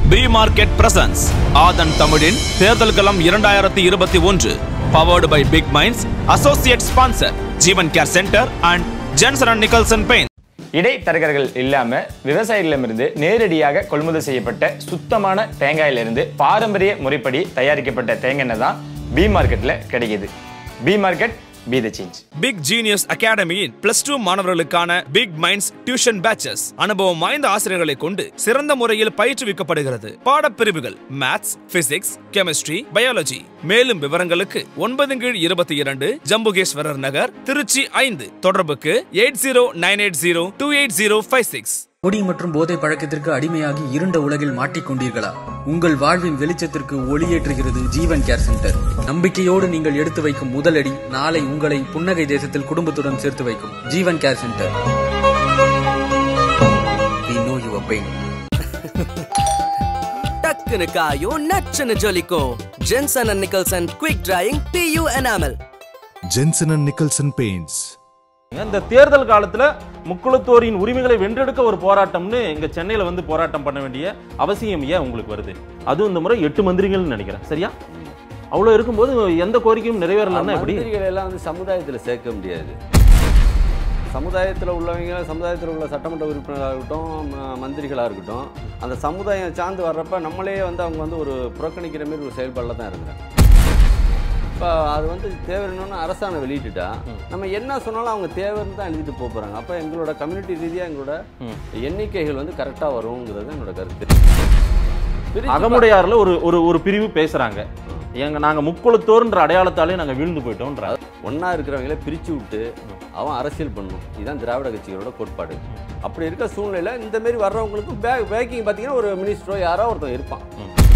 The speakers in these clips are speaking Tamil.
பி மார்க்கெட் பிரசன்ஸ் ஆதன் தமிழின் தேர்தல் களம் இரண்டாயிரத்தி இருபத்தி ஒன்று powered by Big Minds associate sponsor Jeevan care centre and Jensen and Nicholson pain இடைத்தரகர்கள் இல்லாம விவசாயிகளிடமிருந்து நேரடியாக கொள்முதல் செய்யப்பட்ட சுத்தமான தேங்காயிலிருந்து பாரம்பரிய முறைப்படி தயாரிக்கப்பட்ட தேங்காய் எண்ணெய் தான் பி மார்க்கெட்ல கிடைக்குது B market be the change Big Genius அகாடமியின் பிளஸ் டூ மாணவர்களுக்கான பிக் மைண்ட்ஸ் டியூஷன் பேச்சஸ் அனுபவம் வாய்ந்த ஆசிரியர்களை கொண்டு சிறந்த முறையில் பயிற்றுவிக்கப்படுகிறது பாடப்பிரிவுகள் மேத்ஸ் பிசிக்ஸ் கெமிஸ்ட்ரி பயாலஜி மேலும் விவரங்களுக்கு ஒன்பது கீழ் இருபத்தி இரண்டு ஜம்புகேஸ்வரர் நகர் திருச்சி ஐந்து தொடர்புக்கு eight zero nine eight zero two eight zero five six குடி மற்றும் போதை பழக்கத்திற்கு அடிமையாகி இருண்ட உலகில் மாட்டிக்கொண்டீர்களா உங்கள் வாழ்வின் வெளிச்சத்திற்கு ஒளியேற்றுகிறது ஜீவன் கேர் சென்டர் நம்பிக்கையோடு நீங்கள் எடுத்து வைக்கும் முதலடி நாளை உங்களை புன்னகை தேசத்தில் குடும்பத்துடன் சேர்த்து வைக்கும் Jeevan care centre We know your pain. டக்குனு காயும் நச்சுன்னு ஜொலிக்கும் Jensen and Nicholson quick drying PU enamel Jensen and Nicholson Paints. இந்த தேர்தல் காலத்துல முக்குளத்தோரின் உரிமைகளை வென்றெடுக்க ஒரு போராட்டம்னு இங்க சென்னையில வந்து போராட்டம் பண்ண வேண்டிய அவசியம் ஏன் உங்களுக்கு வருது அதுவும் இந்த முறை எட்டு மந்திரிகள்னு நினைக்கிறேன் சரியா அவ்வளவு இருக்கும்போது எந்த கோரிக்கையும் நிறைவேறலன்னா எப்படி மந்திரிகள் எல்லாம் வந்து சமுதாயத்தில் சேர்க்க முடியாது சமுதாயத்தில் உள்ளவங்க சமுதாயத்தில் உள்ள சட்டமன்ற உறுப்பினராக இருக்கட்டும் ம- மந்திரிகளாக இருக்கட்டும் அந்த சமுதாயம் சார்ந்து வர்றப்ப நம்மளே வந்து அவங்க வந்து ஒரு புறக்கணிக்கிற மாதிரி ஒரு செயல்பாடில் தான் இருக்கிறாங்க இப்போ அது வந்து தேவைன்னு அரசாணை வெளியிட்டுட்டா நம்ம என்ன சொன்னாலும் அவங்க தேவைன்னு தான் எழுதிட்டு போக போகிறாங்க அப்போ எங்களோட கம்யூனிட்டி ரீதியாக எங்களோட எண்ணிக்கைகள் வந்து கரெக்டாக வருங்கிறது என்னோட கருத்து பிரிச்சு பா- அகமுடையாறுல ஒரு ஒரு ஒரு பிரிவு பேசுறாங்க எங்க நாங்க முக்குளத்தோர்ன்ற அடையாளத்தாலே நாங்க வீழ்ந்து போயிட்டோம்ன்ற ஒன்றா இருக்கிறவங்கள பிரித்து விட்டு அவன் அரசியல் பண்ணணும் இதுதான் திராவிட கட்சிகளோட கோட்பாடு அப்படி இருக்க சூழ்நிலையில் இந்த மாதிரி வர்றவங்களுக்கு பே பேக்கிங் பார்த்தீங்கன்னா ஒரு மினிஸ்டரோ யாரோ ஒருத்தன் இருப்பான்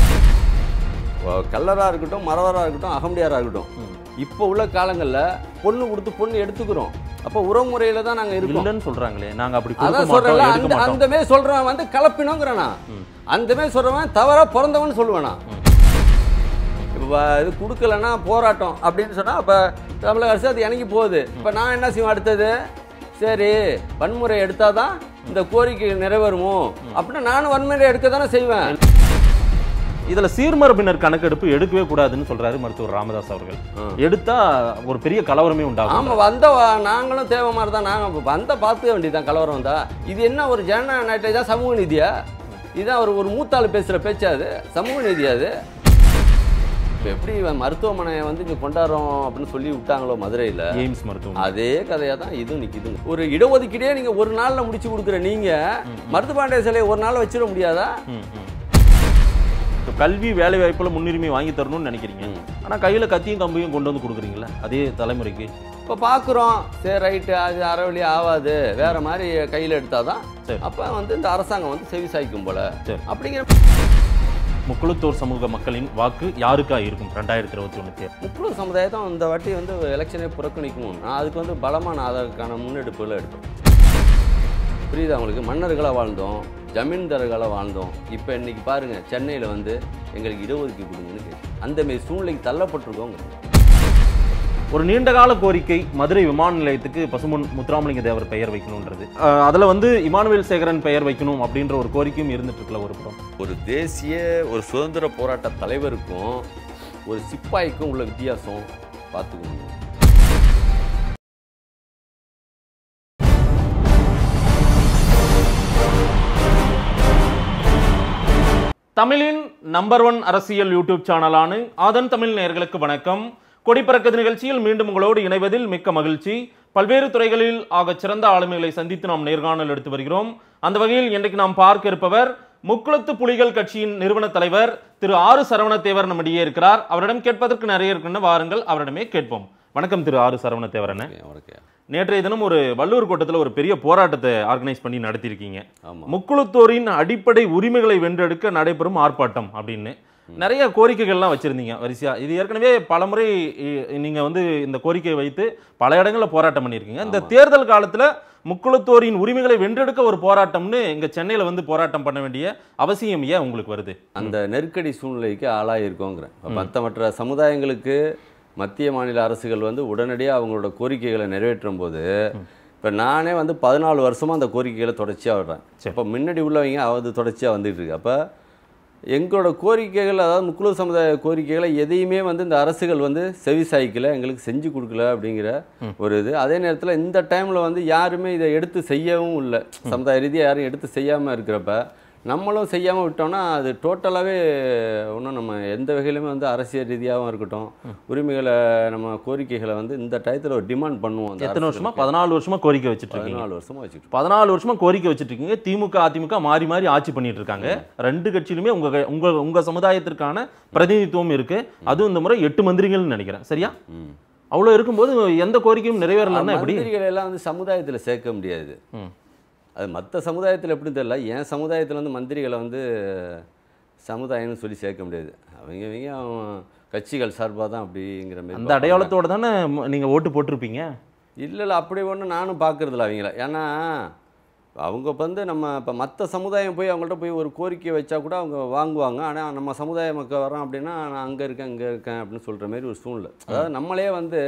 கல்லராக இருக்கட்டும் மரவராக இருக்கட்டும் அகமுடியாராக இருக்கட்டும் இப்போ உள்ள காலங்களில் பொண்ணு கொடுத்து பொண்ணு எடுத்துக்கிறோம் அப்போ உறவுமுறையில் தான் நாங்கள் இருக்கோம் இல்லைன்னு சொல்றாங்களே நாங்க அப்படி கொடுக்க அதான் மாட்டோம் சொல்றேன்ல எடுக்க அந்த மாட்டோம் அந்த மாதிரி சொல்றவன் வந்து கலப்பினோங்கிறானா அந்த மாதிரி சொல்றவன் தவறா பிறந்தவன் சொல்லுவானா இப்போ வ- இது கொடுக்கலன்னா போராட்டம் அப்படின்னு சொன்னா அப்ப தமிழக அரசு அது இறங்கி போகுது இப்போ நான் என்ன செய்வேன் அடுத்தது சரி வன்முறை எடுத்தாதான் இந்த கோரிக்கை நிறைவேறுமோ அப்படின்னு நானும் வன்முறை எடுக்க தானே செய்வேன் இதுல சீர்மரபினர் கணக்கெடுப்பு எடுக்கவே கூடாதுன்னு சொல்றாரு மருத்துவர் ராமதாஸ் அவர்கள் எடுத்தா ஒரு பெரிய கலவரமே உண்டாகும் ஆமா வந்த வ- நாங்களும் தேவை மாதிரி தான் நாங்கள் வந்த பார்த்துக்க வேண்டியதுதான் கலவரம் வந்தா இது என்ன ஒரு ஜனநாயக நாட்டை தான் சமூக நீதியா இதுதான் ஒரு ஒரு மூத்தாள் பேசுற பேச்சா அது சமூக நீதியா அது இப்போ எப்படி இவன் மருத்துவமனையை வந்து இங்கே கொண்டாடுறோம் அப்படின்னு சொல்லி விட்டாங்களோ மதுரையில் எய்ம்ஸ் மருத்துவம் அதே கதையாக தான் இதுவும் நிற்கிது ஒரு இடஒதுக்கீடே நீங்கள் ஒரு நாளில் முடிச்சு கொடுக்குற நீங்கள் மருத்துவ சிலையை ஒரு நாள் வச்சிட முடியாதா ம், ம். இப்ப கல்வி வேலை வாய்ப்புல முன்னுரிமை வாங்கி தரணும்னு நினைக்கிறீங்க ஆனா கையில கத்தியும் கம்பியும் கொண்டு வந்து கொடுக்குறீங்களா அதே தலைமுறைக்கு இப்போ பார்க்குறோம் சரி ரைட்டு அது அறவழி ஆகாது வேற மாதிரி கையில் எடுத்தாதான் சரி. அப்போ வந்து இந்த அரசாங்கம் வந்து செவி சாய்க்கும் போல சரி. அப்படிங்கிற முக்குளத்தோர் சமூக மக்களின் வாக்கு யாருக்கா இருக்கும் ரெண்டாயிரத்தி இருபத்தி ஒண்ணு தேர்தல் முக்குழு சமுதாயத்தை இந்த வாட்டி வந்து எலெக்ஷனே புறக்கணிக்கும் நான் அதுக்கு வந்து பலமான அதற்கான முன்னெடுப்புகளை எடுப்பேன் புரியுதா உங்களுக்கு மன்னர்களாக வாழ்ந்தோம் ஜமீன்தார்களாக வாழ்ந்தோம் இப்போ இன்னைக்கு பாருங்க சென்னையில் வந்து எங்களுக்கு இடஒதுக்கீடு கொடுங்கன்னு கேட்கு அந்த மாரி சூழ்நிலைக்கு தள்ளப்பட்டிருக்கோங்க ஒரு நீண்ட கால கோரிக்கை மதுரை விமான நிலையத்துக்கு பசுமன் முத்துராமலிங்க தேவர் பெயர் வைக்கணும்ன்றது அஹ், அதுல வந்து இமானுவேல் சேகரன் பெயர் வைக்கணும் அப்படின்ற ஒரு கோரிக்கையும் இருந்துட்டு இருக்குல்ல ஒரு புறம் ஒரு தேசிய ஒரு சுதந்திர போராட்ட தலைவருக்கும் ஒரு சிப்பாய்க்கும் உள்ள வித்தியாசம் பார்த்துக்கணும் தமிழின் நம்பர் ஒன் அரசியல் யூடியூப் சேனலான ஆதன் தமிழ் நேயர்களுக்கு வணக்கம் கொடிப்பறக்கது நிகழ்ச்சியில் மீண்டும் உங்களோடு இணைவதில் மிக்க மகிழ்ச்சி பல்வேறு துறைகளில் ஆகச் சிறந்த ஆளுமைகளை சந்தித்து நாம் நேர்காணல் எடுத்து வருகிறோம் அந்த வகையில் இன்றைக்கு நாம் பார்க்க இருப்பவர் முக்குளத்து புலிகள் கட்சியின் நிறுவன தலைவர் திரு ஆறு சரவணத்தேவர் நம்மிடையே இருக்கிறார் அவரிடம் கேட்பதற்கு நிறைய இருக்குன்னு வாருங்கள் அவரிடமே கேட்போம் வணக்கம் திரு ஆறு சரவணத்தேவர் அண்ணே அவனுக்கு நேற்றைய தினம் ஒரு வள்ளூர் கோட்டத்தில் ஒரு பெரிய போராட்டத்தை ஆர்கனைஸ் பண்ணி நடத்தியிருக்கீங்க ஆமாம் முக்குளத்தோரின் அடிப்படை உரிமைகளை வென்றெடுக்க நடைபெறும் ஆர்ப்பாட்டம் அப்படின்னு நிறைய கோரிக்கைகள்லாம் வச்சிருந்தீங்க வரிசையா இது ஏற்கனவே பலமுறை இ- நீங்க வந்து இந்த கோரிக்கையை வைத்து பல இடங்கள்ல போராட்டம் பண்ணியிருக்கீங்க இந்த தேர்தல் காலத்துல முக்குளத்தோரின் உரிமைகளை வென்றெடுக்க ஒரு போராட்டம்னு இங்க சென்னையில வந்து போராட்டம் பண்ண வேண்டிய அவசியம் ஏன் உங்களுக்கு வருது அந்த நெருக்கடி சூழ்நிலைக்கு ஆளாயிருக்கோங்கிறேன் இப்போ மற்ற மற்ற சமுதாயங்களுக்கு மத்திய மாநில அரசுகள் வந்து உடனடியாக அவங்களோட கோரிக்கைகளை நிறைவேற்றும் போது இப்போ நானே வந்து பதினாலு வருஷமாக அந்த கோரிக்கைகளை தொடர்ச்சியாக விடுறேன் இப்போ முன்னாடி உள்ளவங்க அது தொடர்ச்சியாக வந்துட்டு இருக்கு அப்போ எங்களோட கோரிக்கைகள் அதாவது முக்குழு சமுதாய கோரிக்கைகளை எதையுமே வந்து இந்த அரசுகள் வந்து செவி சாய்க்கல எங்களுக்கு செஞ்சு கொடுக்கல அப்படிங்கிற ஒரு இது அதே நேரத்தில் இந்த டைமில் வந்து யாருமே இதை எடுத்து செய்யவும் இல்லை சமுதாய ரீதியாக யாரும் எடுத்து செய்யாமல் இருக்கிறப்ப நம்மளும் செய்யாமல் விட்டோம்னா அது டோட்டலாகவே ஒன்றும் நம்ம எந்த வகையிலுமே வந்து அரசியல் ரீதியாகவும் இருக்கட்டும் உரிமைகளை நம்ம கோரிக்கைகளை வந்து இந்த டயத்தில் ஒரு டிமாண்ட் பண்ணுவோம் அந்த எத்தனை வருஷமா அரசுகளுக்கு. பதினாலு வருஷமா கோரிக்கை வச்சுட்டு இருக்கீங்க பதினாலு வருஷமா வச்சுக்கிட்டு பதினாலு வருஷமா கோரிக்கை வச்சுட்டு இருக்கீங்க திமுக அதிமுக மாறி மாறி ஆட்சி பண்ணிட்டு இருக்காங்க ரெண்டு கட்சியிலுமே உங்க க- உங்க உங்க சமுதாயத்திற்கான பிரதிநிதித்துவம் இருக்கு அதுவும் இந்த முறை எட்டு மந்திரிகள்னு நினைக்கிறேன் சரியா ம். அவ்வளவு இருக்கும்போது எந்த கோரிக்கையும் நிறைவேறலன்னா எப்படி மந்திரிகளை எல்லாம் வந்து சமுதாயத்தில் சேர்க்க முடியாது ம். அது மற்ற சமுதாயத்தில் எப்படி தெரியல என் சமுதாயத்தில் வந்து மந்திரிகளை வந்து சமுதாயம்னு சொல்லி சேர்க்க முடியாது அவங்க இவங்க அவன் கட்சிகள் சார்பாக தான் அப்படிங்கிற மாதிரி அந்த பார்ப்பாங்க. அடையாளத்தோட தானே ம- நீங்க ஓட்டு போட்டிருப்பீங்க இல்லை இல்லை அப்படி ஒன்றும் நானும் பார்க்கறதில்ல அவங்கள ஏன்னா அவங்க வந்து நம்ம இப்போ மற்ற சமுதாயம் போய் அவங்கள்ட்ட போய் ஒரு கோரிக்கை வச்சா கூட அவங்க வாங்குவாங்க ஆனால் நம்ம சமுதாய மக்கள் வரோம் அப்படின்னா நான் அங்கே இருக்கேன் இங்கே இருக்கேன் அப்படின்னு சொல்கிற மாதிரி ஒரு சூழ்நிலை அதாவது நம்மளே வந்து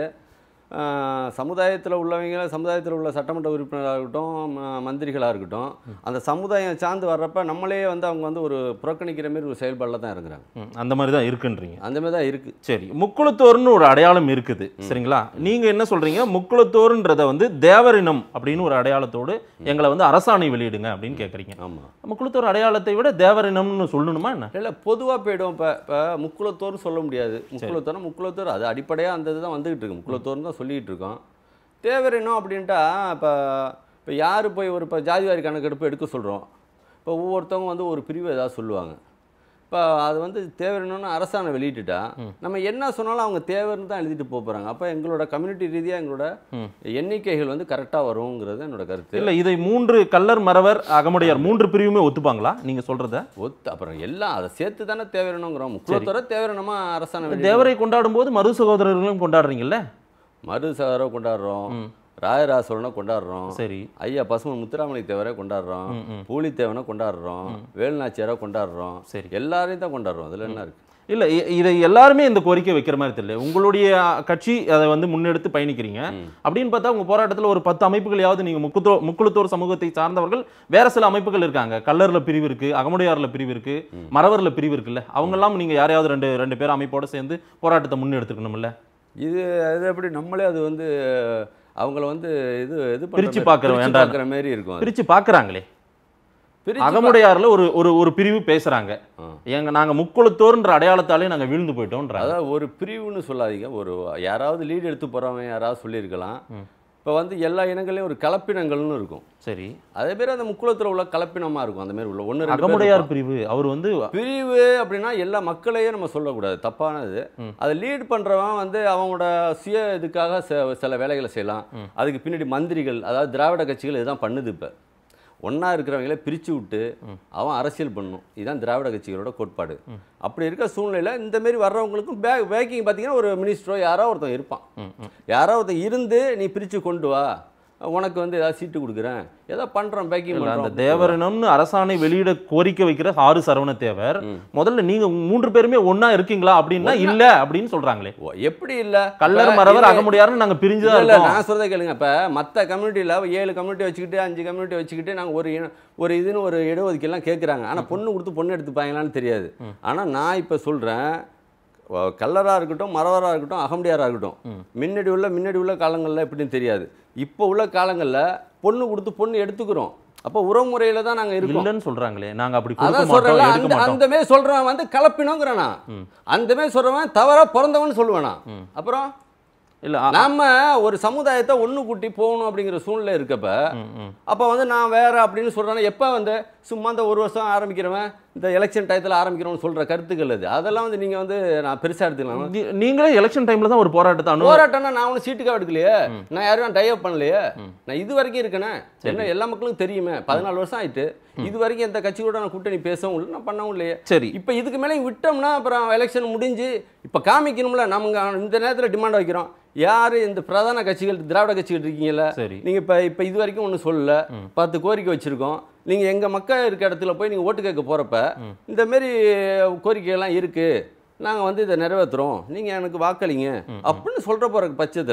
சமுதாயத்தில் உள்ளவங்க சமுதாயத்தில் உள்ள சட்டமன்ற உறுப்பினராக இருக்கட்டும் ம- மந்திரிகளாக இருக்கட்டும் அந்த சமுதாயம் சார்ந்து வர்றப்ப நம்மளே வந்து அவங்க வந்து ஒரு புறக்கணிக்கிற மாதிரி ஒரு செயல்பாடில் தான் இருக்கிறாங்க ம், அந்த மாதிரி தான் இருக்குன்றீங்க அந்த மாதிரி தான் இருக்குது சரி முக்குளத்தோர்னு ஒரு அடையாளம் இருக்குது சரிங்களா நீங்க என்ன சொல்றீங்க முக்குளத்தோர்ன்றத வந்து தேவரினம் அப்படின்னு ஒரு அடையாளத்தோடு எங்களை வந்து அரசாணை வெளியிடுங்க அப்படின்னு கேக்குறீங்க ஆமாம் முக்குளத்தோர் அடையாளத்தை விட தேவரினம்னு சொல்லணுமா என்ன இல்லை பொதுவாக போயிடும் இப்போ இப்போ முக்குளத்தோர்னு சொல்ல முடியாது முக்குளத்தோர்னா முக்குளத்தோர் அது அடிப்படையாக அந்த இதுதான் வந்துகிட்டு இருக்கு முக்குளத்தோர்னு தான் சொல்லிக்கிட்டு இருக்கோம் தேவரினம் அப்படின்ட்டா இப்போ இப்போ யார் போய் ஒரு இப்போ ஜாதிவாரி கணக்கெடுப்பு எடுக்க சொல்கிறோம் இப்போ ஒவ்வொருத்தவங்க வந்து ஒரு பிரிவு ஏதாவது சொல்லுவாங்க இப்போ அது வந்து தேவரினம்னு அரசாணை வெளியிட்டுட்டா நம்ம என்ன சொன்னாலும் அவங்க தேவர்னு தான் எழுதிட்டு போக போகிறாங்க அப்போ எங்களோட கம்யூனிட்டி ரீதியாக எங்களோட எண்ணிக்கைகள் வந்து கரெக்டாக வருங்கிறது என்னோட கருத்து இல்ல இதை மூன்று கல்லர் மறவர் அகமுடையார் மூன்று பிரிவுமே ஒத்துப்பாங்களா நீங்க சொல்றத ஒத்து அப்புறம் எல்லாம் அதை சேர்த்து தானே தேவரினங்கிறோம் முக்குளத்தோர தேவரினமா அரசாணை வெளியிட்டு- தேவரை கொண்டாடும் போது மறு சகோதரர்களும் கொண்டாடுறீங்கல்ல மரு சகரை கொண்டாடுறோம் ராயராசவரனை கொண்டாடுறோம் சரி ஐயா பசுமன் முத்துராமலிங்க தேவரை கொண்டாடுறோம் பூலித்தேவனை கொண்டாடுறோம் வேலுநாச்சியாரை கொண்டாடுறோம் சரி. எல்லாரையும் தான் கொண்டாடுறோம் அதுல என்ன இருக்கு இல்ல இ- இதை எல்லாருமே இந்த கோரிக்கை வைக்கிற மாதிரி தெரியல உங்களுடைய கட்சி அதை வந்து முன்னெடுத்து பயணிக்கிறீங்க அப்படின்னு பார்த்தா உங்க போராட்டத்துல ஒரு பத்து அமைப்புகளையாவது நீங்க முக்குத்தோ முக்குளத்தோர் சமூகத்தை சார்ந்தவர்கள் வேற சில அமைப்புகள் இருக்காங்க கல்லர்ல பிரிவு இருக்கு அகமுடையார்ல பிரிவு இருக்கு மறவர்ல பிரிவு இருக்குல்ல அவங்க எல்லாம் நீங்க யாரையாவது ரெண்டு ரெண்டு பேர் அமைப்போட சேர்ந்து போராட்டத்தை முன்னெடுத்துக்கணும்ல இது அது எப்படி நம்மளே அது வந்து அவங்கள வந்து இது இது பண்ற பிரிச்சு மாதிரி- பார்க்கற பிரிச்சு வேண்டாம். பார்க்கற மாதிரி இருக்கும் அது. பிரிச்சு பாக்குறாங்களே பிரிச்சு பா- அகமுடையார்ல ஒரு ஒரு ஒரு பிரிவு பேசுறாங்க ஆ. எங்க நாங்க முக்குளத்தோர்ன்ற அடையாளத்தாலே நாங்க வீழ்ந்து போயிட்டோம்ன்றாங்க அதாவது ஒரு பிரிவுன்னு சொல்லாதீங்க ஒரு யாராவது லீடு எடுத்து போறவங்க யாராவது சொல்லியிருக்கலாம் இப்போ வந்து எல்லா இனங்களையும் ஒரு கலப்பினங்கள்னு இருக்கும் சரி அதே பேர் அந்த முக்குளத்தில் உள்ள கலப்பினமா இருக்கும் அந்த மாதிரி உள்ள ஒன்று ரெண்டு பேர் அகமுடையார் இருப்பான். பிரிவு அவர் வந்து பிரிவு அப்படின்னா எல்லா மக்களையும் நம்ம சொல்லக்கூடாது தப்பானது அதை லீட் பண்றவன் வந்து அவனோட சுய இதுக்காக ச- சில வேலைகளை செய்யலாம் அதுக்கு பின்னாடி மந்திரிகள் அதாவது திராவிட கட்சிகள் இதுதான் பண்ணுது இப்போ ஒண்ணா இருக்கிறவங்கள பிரிச்சு விட்டு அவன் அரசியல் பண்ணணும் இதுதான் திராவிட கட்சிகளோட கோட்பாடு அப்படி இருக்க சூழ்நிலையில இந்த மாதிரி வர்றவங்களுக்கும் பே பேக்கிங் பார்த்தீங்கன்னா ஒரு மினிஸ்டரோ யாரோ ஒருத்தன் இருப்பான் யாரோ ஒருத்தன் இருந்து நீ பிரிச்சு கொண்டு வா உனக்கு வந்து ஏதாவது சீட்டு கொடுக்குறேன் ஏதோ பண்றோம் பேக்கிங் இல்ல, அந்த பண்றோம் தேவரினம்னு அரசாணை வெளியிட கோரிக்கை வைக்கிற ஆறு சரவண தேவர் முதல்ல நீங்க மூன்று பேருமே ஒண்ணா இருக்கீங்களா அப்படின்னா இல்ல அப்படின்னு சொல்றாங்களே ஓ, எப்படி இல்ல கல்லர் இப்ப மறவர் இல்ல- அகமுடையார்னு நாங்க பிரிஞ்சுதான் இல்ல, இல்ல, இருக்கோம் நான் சொல்றதை கேளுங்க இப்ப மத்த கம்யூனிட்டியில ஏழு கம்யூனிட்டி வச்சுக்கிட்டு அஞ்சு கம்யூனிட்டி வச்சுக்கிட்டு நாங்க ஒரு இன- ஒரு இதுன்னு ஒரு இடஒதுக்கீடுலாம் கேட்குறாங்க ஆனா பொண்ணு கொடுத்து பொண்ணு எடுத்துப்பாங்களான்னு தெரியாது ஆனா நான் இப்ப சொல்றேன் ஓ, கல்லரா இருக்கட்டும் மறவரா இருக்கட்டும் அகமுடியாரா இருக்கட்டும் முன்னாடி உள்ள முன்னாடி உள்ள காலங்கள்ல எப்படின்னு தெரியாது இப்போ உள்ள காலங்கள்ல பொண்ணு கொடுத்து பொண்ணு எடுத்துக்கிறோம் அப்போ உறவுமுறையில தான் நாங்க இருக்கோம் இல்லன்னு சொல்றாங்களே நாங்க அப்படி கொடுக்க அதான் மாட்டோம் சொல்றேன் எடுக்க அந்த மாட்டோம் அந்த மாதிரி சொல்றவன் வந்து கலப்பினங்கிறானா அந்த மாதிரி சொல்றவன் தவறா பிறந்தவன் சொல்லுவானா அப்புறம் இல்ல அ- நாம ஒரு சமுதாயத்தை ஒண்ணு கூட்டி போகணும் அப்படிங்கிற சூழ்நிலை இருக்கப்ப ம், ம். அப்ப வந்து நான் வேற அப்படின்னு சொல்றேன்னா எப்ப வந்து சும்மா இந்த ஒரு வருஷம் ஆரம்பிக்கிறவன் இந்த எலெக்ஷன் டயத்துல ஆரம்பிக்கிறவன் சொல்ற கருத்துக்கள் அது அதெல்லாம் வந்து நீங்க வந்து நான் பெருசா எடுத்துக்கலாம் நீ- நீங்களே எலெக்ஷன் டைம்ல தான் ஒரு போராட்டத்தை அனு போராட்டம்னா நான் ஒன்றும் சீட்டுக்காக எடுக்கலையே நான் யாரும் டைப் பண்ணலையே நான் இது வரைக்கும் இருக்கேனே என்ன எல்லா மக்களுக்கும் தெரியுமே பதினாலு வருஷம் ஆயிட்டு இது வரைக்கும் எந்த கட்சி கூட நான் கூட்டணி பேசவும் இல்லை நான் பண்ணவும் இல்லையே சரி இப்போ இதுக்கு மேலே விட்டோம்னா அப்புறம் எலெக்ஷன் முடிஞ்சு இப்போ காமிக்கணும்ல நம்ம இந்த நேரத்தில் டிமாண்ட் வைக்கிறோம் யார் இந்த பிரதான கட்சிகள் திராவிட கட்சிகள் இருக்கீங்கல்ல சரி நீங்கள் இப்போ இப்போ இது வரைக்கும் ஒன்றும் சொல்லல பத்து கோரிக்கை வச்சுருக்கோம் நீங்கள் எங்கள் மக்கள் இருக்க இடத்துல போய் நீங்கள் ஓட்டு கேட்க போகிறப்ப இந்த மாரி கோரிக்கைகள்லாம் இருக்குது நாங்கள் வந்து இதை நிறைவேற்றுறோம் நீங்கள் எனக்கு வாக்களிங்க அப்படின்னு சொல்கிற போகிற பட்சத்தில்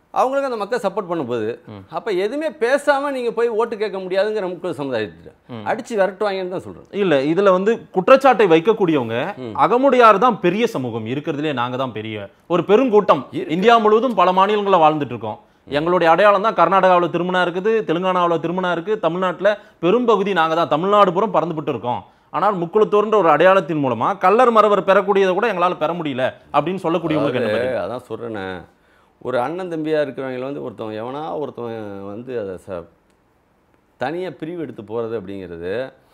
அவங்களுக்கு அந்த மக்கள் சப்போர்ட் பண்ண போகுது அப்போ எதுவுமே பேசாமல் நீங்கள் போய் ஓட்டு கேட்க முடியாதுங்கிற முக்கிய சமுதாயத்தை அடித்து விரட்டுவாங்கன்னு தான் சொல்கிறேன் இல்ல இதுல வந்து குற்றச்சாட்டை வைக்கக்கூடியவங்க அகமுடையார் தான் பெரிய சமூகம் இருக்கிறதுலே நாங்க தான் பெரிய ஒரு பெருங்கூட்டம் இந்தியா முழுவதும் பல மாநிலங்களில் வாழ்ந்துட்டு இருக்கோம் எங்களுடைய அடையாளம் தான் கர்நாடகாவில் திருமணம் இருக்குது தெலுங்கானாவில் திருமணம் இருக்கு தமிழ்நாட்டுல பெரும்பகுதி நாங்க தான் தமிழ்நாடு புறம் பறந்துபட்டு இருக்கோம் ஆனால் முக்குளத்தூர்ன்ற ஒரு அடையாளத்தின் மூலமா கல்லர் மரவர் பெறக்கூடியதை கூட எங்களால பெற முடியல அப்படின்னு சொல்லக்கூடியவங்களுக்கு என்ன பதில்? அதான் சொல்கிறேனே ஒரு அண்ணன் தம்பியாக இருக்கிறவங்கள வந்து ஒருத்தவன் எவனா ஒருத்தவன் வந்து அதை ச தனியாக பிரிவு எடுத்து போகிறது அப்படிங்கிறது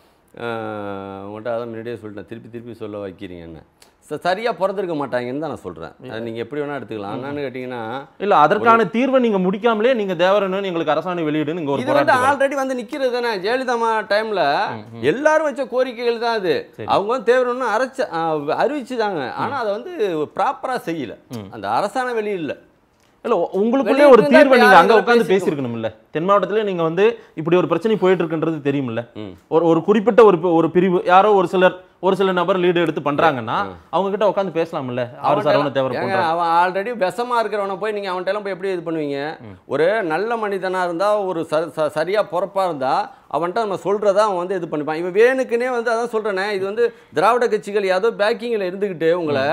ஆஹ், உங்கள்கிட்ட அதான் முன்னாடியே சொல்லிட்டேன் திருப்பி திருப்பி சொல்ல வைக்கிறீங்கன்னு ச சரியாக பிறந்திருக்க மாட்டாங்கன்னு தான் நான் சொல்கிறேன் அது நீங்கள் எப்படி வேணால் எடுத்துக்கலாம் என்னன்னு கேட்டிங்கன்னா இல்ல அதற்கான தீர்வை நீங்க முடிக்காமலே நீங்க தேவரன்னு எங்களுக்கு அரசாணை வெளியிடுன்னு இங்க ஒரு இது வந்து போராட்டம் ஆல்ரெடி வந்து நிக்கிறது தானே ஜெயலலிதா டைம்ல எல்லாரும் வச்ச கோரிக்கைகள் தான் அது அவங்க வந்து தேவைன்னு அரைச்ச அறிவிச்சுதாங்க ஆனா அதை வந்து ப்ராப்பரா செய்யல அந்த அரசாணை வெளியில இல்ல உ- உங்களுக்குள்ளே வெளிய ஒரு இருந்தா தீர்வை இப்ப நீங்க அங்க யாரும் உட்காந்து பேசிக்கணும். பேசியிருக்கணும்ல தென் மாவட்டத்துல நீங்க வந்து இப்படி ஒரு பிரச்சனை போயிட்டு இருக்குன்றது தெரியும்ல ம். ஒரு ஒரு குறிப்பிட்ட ஒரு பி- ஒரு பிரிவு யாரோ ஒரு சிலர் ஒரு சில நபர் லீடு எடுத்து பண்றாங்கன்னா அவங்க கிட்ட உட்காந்து பேசலாம்ல ஆறு சரவண தேவர் ஏங்க, போன்ற அவன் ஆல்ரெடி விஷமா இருக்கிறவனை போய் நீங்க அவன்கிட்ட எல்லாம் போய் எப்படி இது பண்ணுவீங்க ஒரு நல்ல மனிதனா இருந்தா ஒரு ச- ச- சரியா பொறப்பா இருந்தா அவன்கிட்ட நம்ம சொல்றதா அவன் வந்து இது பண்ணிப்பான் இவன் வேணுக்குனே வந்து அதான் சொல்றேனே இது வந்து திராவிட கட்சிகள் ஏதோ பேக்கிங்ல இருந்துகிட்டு உங்களை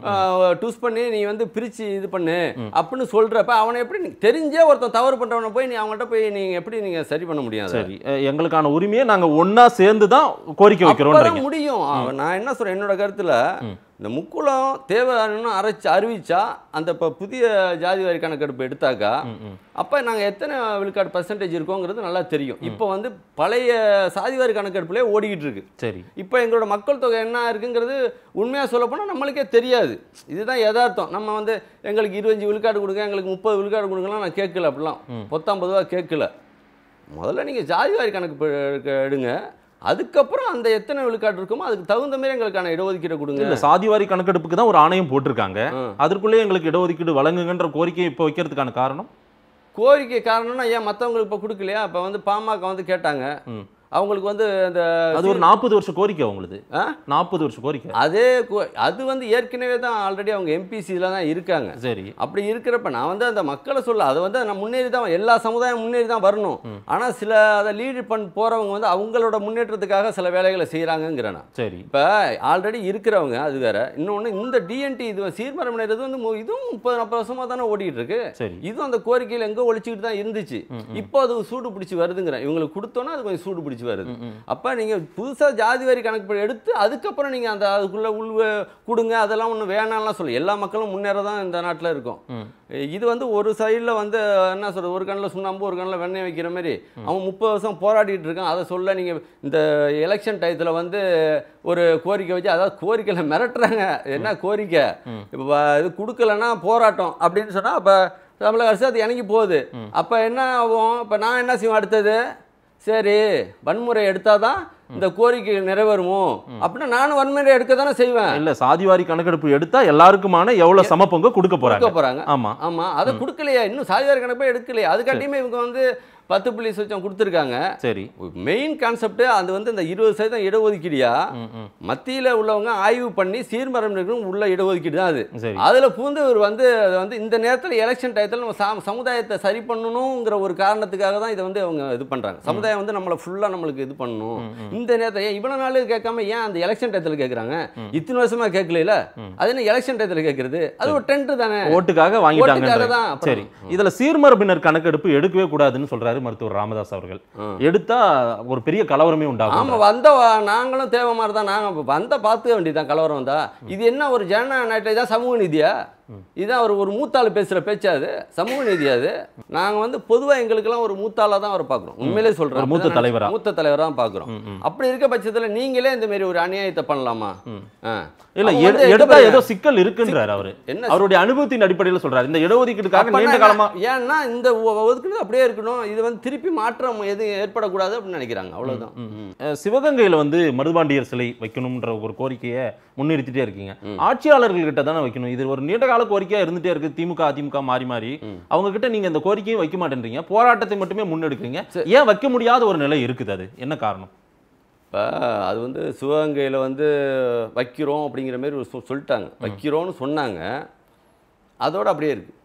டூஸ் பண்ணி நீ வந்து பிரிச்சு இது பண்ணு அப்படின்னு சொல்றப்ப அவனை எப்படி நீ- தெரிஞ்சே ஒருத்தன் தவறு பண்றவனை போய் நீ அவங்கள்ட்ட போய் நீங்க எப்படி நீங்க சரி பண்ண முடியாது சரி அஹ் எங்களுக்கான உரிமையை நாங்க ஒண்ணா சேர்ந்து தான் கோரிக்கை வைக்கிறோம்ன்றீங்க அப்பதான் முடியும் அவன் நான் என்ன சொல்றேன் என்னோட கருத்துல இந்த முக்குளம் தேவைன்னு அரைச்சு அறிவிச்சா அந்த இப்போ புதிய ஜாதி வாரி கணக்கெடுப்பு எடுத்தாக்கா அப்போ நாங்கள் எத்தனை விழுக்காடு பர்சன்டேஜ் இருக்கோங்கிறது நல்லா தெரியும் இப்போ வந்து பழைய சாதி வாரி கணக்கெடுப்புலேயே ஓடிக்கிட்டு இருக்கு சரி இப்போ எங்களோட மக்கள் தொகை என்ன இருக்குங்கிறது உண்மையாக சொல்லப்போனால் நம்மளுக்கே தெரியாது இதுதான் யதார்த்தம் நம்ம வந்து எங்களுக்கு இருபத்தஞ்சு விழுக்காடு கொடுங்க எங்களுக்கு முப்பது விழுக்காடு கொடுங்கலாம் நான் கேட்கல அப்படிலாம் பத்தொம்பது ரூபா கேட்கல முதல்ல நீங்கள் ஜாதி வாரி கணக்கு ப- எடுக்க- எடுங்க அதுக்கப்புறம் அந்த எத்தனை விழுக்காடு இருக்குமோ அதுக்கு தகுந்த மாதிரி எங்களுக்கான இடஒதுக்கீடு கொடுங்க இல்ல சாதிவாரி கணக்கெடுப்புக்கு தான் ஒரு ஆணையம் போட்டிருக்காங்க ம். அதற்குள்ளே எங்களுக்கு இடஒதுக்கீடு வழங்குங்கன்ற கோரிக்கையை இப்போ வைக்கிறதுக்கான காரணம் கோரிக்கை காரணம்னா ஏன் மற்றவங்களுக்கு இப்போ கொடுக்கலையா இப்போ வந்து பாமக வந்து கேட்டாங்க ம். அவங்களுக்கு வந்து அந்த அது ஒரு நாற்பது வருஷ கோரிக்கை அவங்களுது ஆ? நாற்பது வருஷ கோரிக்கை அதே கோ- அது வந்து ஏற்கனவே தான் ஆல்ரெடி அவங்க எம்பிசியில் தான் இருக்காங்க சரி அப்படி இருக்கிறப்ப நான் வந்து அந்த மக்களை சொல்ல அதை வந்து நான் முன்னேறி தான் எல்லா சமுதாயம் முன்னேறி தான் வரணும் ஆனால் சில அதை லீடு பண்ண போகிறவங்க வந்து அவங்களோட முன்னேற்றத்துக்காக சில வேலைகளை செய்கிறாங்கங்கிறேன் நான் சரி இப்போ ஆல்ரெடி இருக்கிறவங்க அது வேற இன்னொன்று இந்த டிஎன்டி இது சீர்மரம்ன்றது வந்து மு- இதுவும் முப்பது நாற்பது வருஷமாக தானே ஓடிட்டு இருக்கு சரி இதுவும் அந்த கோரிக்கையில் எங்கே ஒழிச்சிக்கிட்டு தான் இருந்துச்சு இப்போ அது சூடு பிடிச்சி வருதுங்கிறேன் இவங்களுக்கு கொடுத்தோன்னா அது கொஞ்சம் சூடு பிடிச்சி வருது அப்போ நீங்கள் புதுசாக ஜாதி வரி கணக்கு பண்ணி எடுத்து அதுக்கப்புறம் நீங்கள் அந்த அதுக்குள்ளே உள் கொடுங்க அதெல்லாம் ஒன்றும் வேணாம்லாம் சொல்லு எல்லா மக்களும் முன்னேற தான் இந்த நாட்டில் இருக்கும் இது வந்து ஒரு சைடில் வந்து என்ன சொல்றது ஒரு கண்ணில் சுண்ணாம்பு ஒரு கண்ணில் வெண்ணெய் வைக்கிற மாதிரி அவன் முப்பது வருஷம் போராடிட்டு இருக்கான் அதை சொல்ல நீங்கள் இந்த எலெக்ஷன் டயத்தில் வந்து ஒரு கோரிக்கை வச்சு அதாவது கோரிக்கையில் மிரட்டுறாங்க என்ன கோரிக்கை இப்போ இது கொடுக்கலன்னா போராட்டம் அப்படின்னு சொன்னால் அப்போ தமிழக அரசு அது இணங்கி போகுது அப்போ என்ன ஆகும் இப்போ நான் என்ன செய்வேன் அடுத்தது சரி வன்முறை எடுத்தாதான் இந்த கோரிக்கை நிறைவேறுமோ அப்படின்னா நானும் வன்முறை எடுக்க தானே செய்வேன் இல்ல சாதிவாரி கணக்கெடுப்பு எடுத்தா எல்லாருக்குமான எவ்வளவு சம பங்கு கொடுக்க கொடுக்க போறாங்க போறாங்க ஆமா ஆமா அதை கொடுக்கலையா இன்னும் சாதிவாரி கணப்பே எடுக்கலையா அதுக்காட்டியுமே இவங்க வந்து பத்து புள்ளி சுச்சம் கொடுத்துருக்காங்க சரி மெயின் கான்செப்ட் அது வந்து இந்த இருபது சதவீதம் இடஒதுக்கீடியா ம், ம். மத்தியில உள்ளவங்க ஆய்வு பண்ணி சீர்மரம் இருக்கணும் உள்ள இடஒதுக்கீடு தான் அது சரி அதுல பூந்து இவர் வந்து அது வந்து இந்த நேரத்தில் எலெக்ஷன் டயத்தில் நம்ம சா- சமுதாயத்தை சரி பண்ணணுங்கிற ஒரு காரணத்துக்காக தான் இதை வந்து அவங்க இது பண்றாங்க சமுதாயம் வந்து நம்மளை ஃபுல்லா நம்மளுக்கு இது பண்ணணும் இந்த நேரத்தை ஏன் இவ்வளவு நாள் கேட்காம ஏன் அந்த எலெக்ஷன் டயத்தில் கேட்குறாங்க இத்தனை வருஷமா கேட்கல அது என்ன எலெக்ஷன் டயத்தில் கேட்கறது அது ஒரு டென்ட் தானே ஓட்டுக்காக ஓட்டுக்காக வாங்கிட்டாங்க தான் அப்புறம். சரி இதுல சீர்மரபினர் கணக்கெடுப்பு எடுக்கவே கூடாதுன்னு சொல்றாரு மருத்துவர் ராமதாஸ் அவர்கள் எடுத்தா ஒரு பெரிய கலவரமே ஆமா உண்டாகும் வந்த வ- நாங்களும் தேவை மாதிரி தான் நாங்க வந்த பார்த்துக்க வேண்டியதுதான் கலவரம் வந்தா இது என்ன ஒரு ஜனநாயக நாட்டில் தான் சமூக நீதியா இதான் ஒரு ஒரு மூத்தாள் பேசுற பேச்சா அது சமூக நீதி அது நாங்க வந்து பொதுவா எங்களுக்கெல்லாம் ஒரு மூத்தாளா தான் அவர் பார்க்குறோம் உண்மையிலே சொல்றேன் ஒரு மூத்த அப்படிதான் தலைவரா. மூத்த தலைவரா தான் பார்க்குறோம் அப்படி இருக்க பட்சத்துல நீங்களே இந்த மாதிரி ஒரு அநியாயத்தை பண்ணலாமா ஆ. இல்ல அவங்க எடு- வந்து எங்க எடுத்தா பாருங்க. ஏதோ சிக்கல் இருக்குன்றாரு அவரு என்ன அவருடைய அனுபவத்தின் அடிப்படையில சொல்றாரு இந்த இடஒதுக்கீடுக்காக அப்ப நீண்ட நான் காலமா ஏன்னா இந்த ஒ- ஒதுக்குனது அப்படியே இருக்கணும் இது வந்து திருப்பி மாற்றம் எதுவும் ஏற்படக்கூடாது அப்படின்னு நினைக்கிறாங்க அவ்வளவுதான் ம். அஹ் சிவகங்கையில வந்து மருதுபாண்டியர் சிலை வைக்கணும்ன்ற ஒரு கோரிக்கையை முன்னிறுத்திட்டே இருக்கீங்க ஆட்சியாளர்கள் கிட்ட தானே வைக்கணும் இது ஒரு நீண்ட கால கோரிக்கையா இருந்துட்டே இருக்கு திமுக அதிமுக மாறி மாறி அவங்க கிட்ட நீங்க இந்த கோரிக்கையும் வைக்க மாட்டேன்றீங்க போராட்டத்தை மட்டுமே முன்னெடுக்கிறீங்க ஏன் வைக்க முடியாத ஒரு நிலை இருக்குது அது என்ன காரணம் இப்போ அது வந்து சிவகங்கையில் வந்து வைக்கிறோம் அப்படிங்கிற மாதிரி ஒரு சொ- சொல்லிட்டாங்க வைக்கிறோம்னு சொன்னாங்க அதோட அப்படியே இருக்கு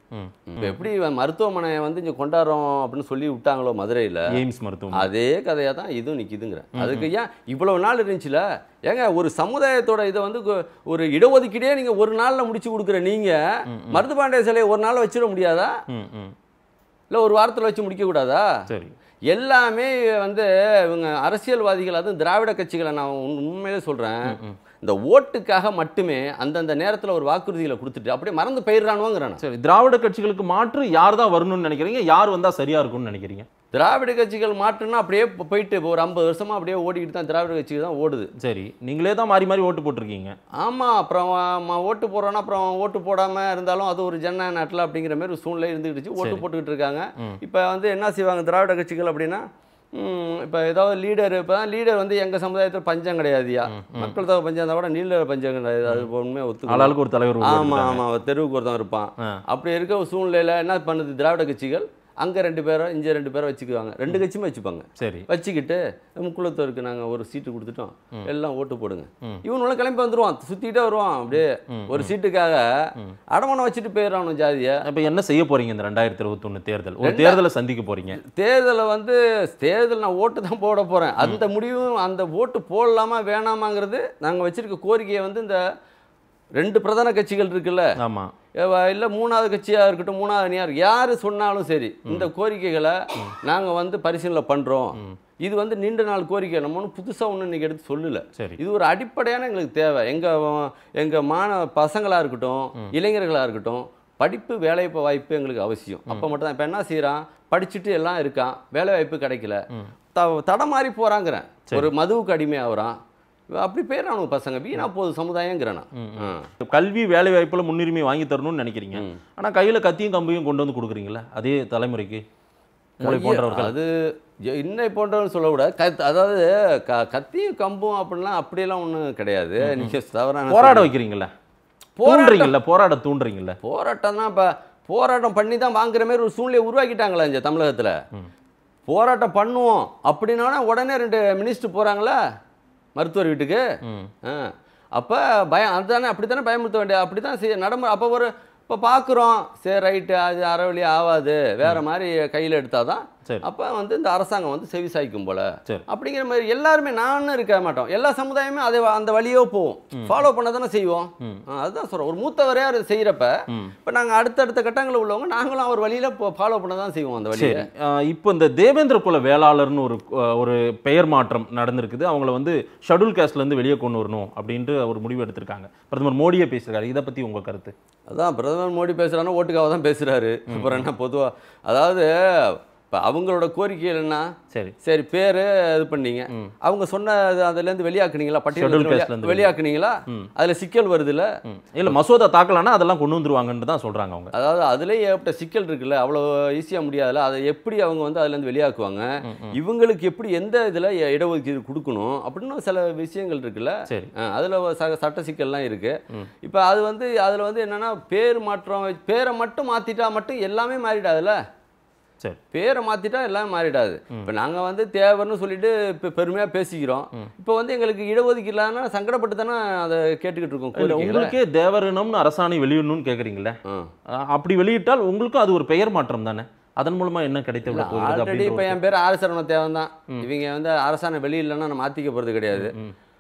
ம். இப்போ எப்படி இவன் மருத்துவமனையை வந்து இங்கே கொண்டாடுறோம் அப்படின்னு சொல்லி விட்டாங்களோ மதுரையில் எய்ம்ஸ் மருத்துவம் அதே கதையாக தான் இதுவும் நிற்கிதுங்கிறேன் அதுக்கு ஏன் இவ்வளவு நாள் இருந்துச்சுல ஏங்க ஒரு சமுதாயத்தோட இதை வந்து கு- ஒரு இடஒதுக்கீடே நீங்கள் ஒரு நாளில் முடிச்சு கொடுக்குற நீங்கள் மருது பாண்டிய சிலையை ஒரு நாள் வச்சிட முடியாதா ம் ம் இல்லை ஒரு வாரத்தில் வச்சு முடிக்க கூடாதா சரி எல்லாமே வந்து இவங்க அரசியல்வாதிகள் அதுவும் திராவிட கட்சிகளை நான் உண்- உண்மையிலே சொல்கிறேன் இந்த ஓட்டுக்காக மட்டுமே அந்தந்த நேரத்தில் ஒரு வாக்குறுதிகளை கொடுத்துட்டு அப்படியே மறந்து போயிடுறானுங்கிறேன் நான். சரி திராவிட கட்சிகளுக்கு மாற்று யார் தான் வரணும்னு நினைக்கிறீங்க யார் வந்தா சரியா இருக்கும்னு நினைக்கிறீங்க திராவிட கட்சிகள் மாற்றுனா அப்படியே போ- போயிட்டு இப்போ ஒரு ஐம்பது வருஷமா அப்படியே ஓடிக்கிட்டு தான் திராவிட கட்சிகள் தான் ஓடுது சரி நீங்களே தான் மாறி மாறி ஓட்டு போட்டிருக்கீங்க ஆமாம் அப்புறம் ம- ஓட்டு போடுறோன்னா அப்புறம் ஓட்டு போடாமல் இருந்தாலும் அது ஒரு ஜனநாயக நாட்டில் அப்படிங்கிற மாதிரி ஒரு சூழ்நிலை இருந்துக்கிட்டு ஓட்டு சரி. போட்டுக்கிட்டு இருக்காங்க ம். இப்போ வந்து என்ன செய்வாங்க திராவிட கட்சிகள் அப்படின்னா இப்போ ஏதாவது லீடர் இப்போ லீடர் வந்து எங்கள் சமுதாயத்தில் பஞ்சம் கிடையாதுயா மக்கள் தொகை பஞ்சம் இருந்தால் கூட லீடர் பஞ்சம் கிடையாது அது உண்மையாக ஒத்து ஆளாளுக்கு ஒரு தலைவர் ஆமாம் உருவாக்கிட்டாங்க. ஆமாம் தெருவுக்கு ஒருத்தன் இருப்பான் ஆ. அப்படி இருக்க ஒரு சூழ்நிலையில் என்ன பண்ணுது திராவிட கட்சிகள் அங்கே ரெண்டு பேரை இங்கே ரெண்டு பேரை வச்சுக்குவாங்க ரெண்டு கட்சியுமே வச்சுப்பாங்க சரி வச்சுக்கிட்டு முக்குளத்தோருக்கு நாங்கள் ஒரு சீட்டு கொடுத்துட்டோம் எல்லாம் ஓட்டு போடுங்க ம். இவனும் கிளம்பி வந்துருவான் சுற்றிக்கிட்டே வருவான் அப்படியே ம், ஒரு சீட்டுக்காக அடமானம் வச்சுட்டு போயிடறானு ஜாதியை அப்ப என்ன செய்ய போறீங்க இந்த ரெண்டாயிரத்தி இருபத்தொன்னு தேர்தல் ஒரு ரெண்டா- தேர்தலை சந்திக்க போறீங்க தேர்தலை வந்து தேர்தல் நான் ஓட்டு தான் போட போகிறேன் அந்த முடிவும் அந்த ஓட்டு போடலாமா வேணாமாங்கிறது நாங்கள் வச்சிருக்க கோரிக்கையை வந்து இந்த ரெண்டு பிரதான கட்சிகள் இருக்குல்ல ஆமா இல்லை மூணாவது கட்சியாக இருக்கட்டும் மூணாவது அணியார் யார் சொன்னாலும் சரி இந்த கோரிக்கைகளை நாங்கள் வந்து பரிசீலனை பண்ணுறோம் இது வந்து நீண்ட நாள் கோரிக்கை நம்ம ஒன்றும் புதுசாக ஒன்றும் இன்றைக்கி எடுத்து சொல்லலை சரி இது ஒரு அடிப்படையான எங்களுக்கு தேவை எங்கள் எங்கள் மாணவ பசங்களாக இருக்கட்டும் இளைஞர்களாக இருக்கட்டும் படிப்பு வேலைவாய்ப்பு வாய்ப்பு எங்களுக்கு அவசியம் அப்போ மட்டும் தான் இப்போ என்ன செய்கிறான் படிச்சுட்டு எல்லாம் இருக்கான் வேலை வாய்ப்பு கிடைக்கல த தடமாறி போகிறாங்கிறேன் ஒரு மதுவுக்கு அடிமை ஆகுறான் அப்படி போயிடறானுங்க பசங்க வீணா போகுது சமுதாயங்கிறேன் நான். ஆ. கல்வி வேலை வாய்ப்புல முன்னுரிமை வாங்கி தரணும்னு நினைக்கிறீங்க ஆனா கையில கத்தியும் கம்பியும் கொண்டு வந்து கொடுக்குறீங்களா அதே தலைமுறைக்கு உங்களை போன்றவர்கள் அது எ- இன்னை போன்றவர்கள் சொல்லக்கூடாது கத் அதாவது க கத்தியும் கம்பும் அப்படிலாம் அப்படியெல்லாம் ஒன்றும் கிடையாது நீங்க தவறான போராட வைக்கிறீங்களா போராட்டம் தூண்டுறீங்கல்ல போராட தூண்டுறீங்கல்ல போராட்டம் தான் இப்போ போராட்டம் பண்ணி தான் வாங்குற மாதிரி ஒரு சூழ்நிலை உருவாக்கிட்டாங்களா இந்த தமிழகத்தில் போராட்டம் பண்ணுவோம் அப்படின்னா உடனே ரெண்டு மினிஸ்டர் போகிறாங்களா மருத்துவர் வீட்டுக்கு ம். ஆ அப்போ பயம் அதுதானே அப்படி தானே பயமுறுத்த வேண்டிய அப்படி தான் செய்ய நடைமுறை அப்போ ஒரு இப்போ பார்க்குறோம் சரி ரைட்டு அது அறவழி ஆகாது வேற மாதிரி கையில் எடுத்தால் தான் சரி. அப்போ வந்து இந்த அரசாங்கம் வந்து செவி சாய்க்கும் போல சரி. அப்படிங்கிற மாதிரி எல்லாருமே நானும் இருக்க மாட்டோம் எல்லா சமுதாயமே அதை அந்த வழியோ போவோம் ஃபாலோ பண்ண தானே செய்வோம் ஆ, அதுதான் சொல்கிறோம் ஒரு மூத்தவரே அதை செய்கிறப்ப இப்போ நாங்கள் அடுத்தடுத்த கட்டங்களில் உள்ளவங்க நாங்களும் அவர் வழியில் ஃபாலோ பண்ண தான் செய்வோம் அந்த சரி வழியை ஆஹ் இப்போ இந்த தேவேந்திர குல வேளாளர்னு ஒரு ஆஹ் ஒரு பெயர் மாற்றம் நடந்திருக்குது அவங்கள வந்து ஷெட்யூல் காஸ்ட்ல இருந்து வெளியே கொண்டு வரணும் அப்படின்ட்டு ஒரு முடிவு எடுத்திருக்காங்க பிரதமர் மோடியே பேசியிருக்காரு இதை பத்தி உங்க கருத்து அதான் பிரதமர் மோடி பேசுகிறான்னா ஓட்டுக்காக தான் பேசுகிறாரு அப்புறம் என்ன பொதுவாக அதாவது இப்போ அவங்களோட கோரிக்கைகள் என்ன சரி சரி பேர் இது பண்ணீங்க அவங்க சொன்ன அது அதுலேருந்து வெளியாக்குனீங்களா Scheduled பட்டியல் caste ல இருந்து வெளியாக்குனீங்களா அதில் சிக்கல் வருதுல்ல ம். இல்ல மசோதா தாக்கலான்னா அதெல்லாம் கொண்டு வந்துருவாங்கன்னு தான் சொல்றாங்க அவங்க அதாவது அதுலேயே ஏற்பட்ட சிக்கல் இருக்குல்ல அவ்வளோ ஈஸியாக முடியாதுல்ல அதை எப்படி அவங்க வந்து அதுலேருந்து வெளியாக்குவாங்க இவங்களுக்கு எப்படி எந்த இதில் இடஒதுக்கீடு கொடுக்கணும் அப்படின்னு சில விஷயங்கள் இருக்குல்ல சரி அதில் சட்ட சிக்கல்லாம் இருக்கு இப்போ அது வந்து அதில் வந்து என்னன்னா பேர் மாற்றம் வச்சு- பேரை மட்டும் மாற்றிட்டா மட்டும் எல்லாமே மாறிடாதுல்ல சரி பேரை மாற்றிட்டா எல்லாம் மாறிடாது இப்போ நாங்கள் வந்து தேவர்னு சொல்லிட்டு இப்போ பெருமையாக பேசிக்கிறோம் இப்போ வந்து எங்களுக்கு இடஒதுக்கீடு இல்லாதனா சங்கடப்பட்டு தானே அதை கேட்டுக்கிட்டு இருக்கோம் இல்ல கோரிக்கைகளை. உங்களுக்கே தேவரினம்னு அரசாணை வெளியிடணும்னு கேக்குறீங்களே ஆ. ஆஹ் அப்படி வெளியிட்டால் உங்களுக்கும் அது ஒரு பெயர் மாற்றம் தானே அதன் மூலமா என்ன கிடைத்து விட போகிறது ஆல்ரெடி அப்படின்ற இப்போ ஒரு- என் பேர் ஆர் சரவண தேவன் தான் இவங்க வந்து அரசாணை வெளியிடலன்னா நான் மாற்றிக்க போகிறது கிடையாது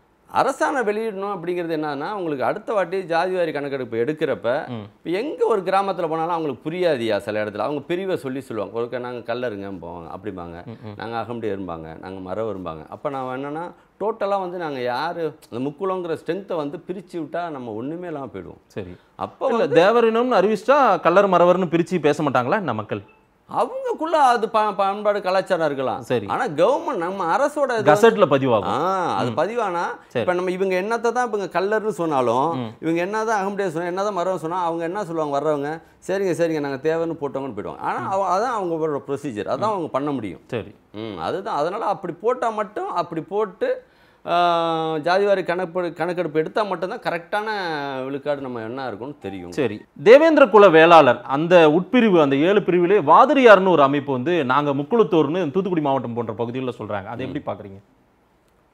அரசாணை வெளியிடணும் அப்படிங்கிறது என்னன்னா உங்களுக்கு அடுத்த வாட்டி ஜாதி வாரி கணக்கெடுப்பு எடுக்கிறப்ப இப்போ எங்கே ஒரு கிராமத்தில் போனாலும் அவங்களுக்கு புரியாதியா சில இடத்துல அவங்க பிரிவை சொல்லி சொல்லுவாங்க ஒருக்க நாங்கள் கல்லருங்க போவாங்க அப்படிம்பாங்க நாங்கள் அகம்படி இருப்பாங்க நாங்கள் மரம் இருப்பாங்க அப்போ நான் என்னன்னா டோட்டலாக வந்து நாங்கள் யார் அந்த முக்குளங்கிற ஸ்ட்ரென்த்தை வந்து பிரித்து விட்டா நம்ம ஒன்றுமே இல்லாமல் போயிடுவோம் சரி அப்போ இல்ல தேவரினம்னு அறிவிச்சிட்டா கல்லர் மறவர்னு பிரிச்சு பேச மாட்டாங்களா இந்த மக்கள் அவங்கக்குள்ள அது ப- பண்பாடு கலாச்சாரம் இருக்கலாம் சரி. ஆனா கவர்மெண்ட் நம்ம அரசோட இது வந்து- கசட்ல பதிவாகும் ஆ அது பதிவானா இப்ப நம்ம இவங்க என்னத்தை தான் இவங்க கல்லர்னு சொன்னாலும் இவங்க என்னதான் அகமுடியாது சொன்னா என்னதான் மரம் சொன்னா அவங்க என்ன சொல்லுவாங்க வர்றவங்க சரிங்க சரிங்க நாங்க தேவைன்னு போட்டோங்கன்னு போயிடுவாங்க ஆனா அவ- அதான் அவங்களோட ப்ரொசீஜர் அதான் அவங்க பண்ண முடியும் சரி ம் அதுதான் அதனால அப்படி போட்டா மட்டும் அப்படி போட்டு ஆ, ஜாதிவாரி கணக்கு கணக்கெடுப்பு எடுத்தா மட்டும்தான் கரெக்டான விழுக்காடு நம்ம என்ன இருக்கும்னு தெரியும் சரி தேவேந்திர குல வேளாளர் அந்த உட்பிரிவு அந்த ஏழு பிரிவிலே வாதிரியார்னு ஒரு அமைப்பு வந்து நாங்க முக்குளத்தூர்னு தூத்துக்குடி மாவட்டம் போன்ற பகுதிகளில் சொல்றாங்க அதை எப்படி பாக்குறீங்க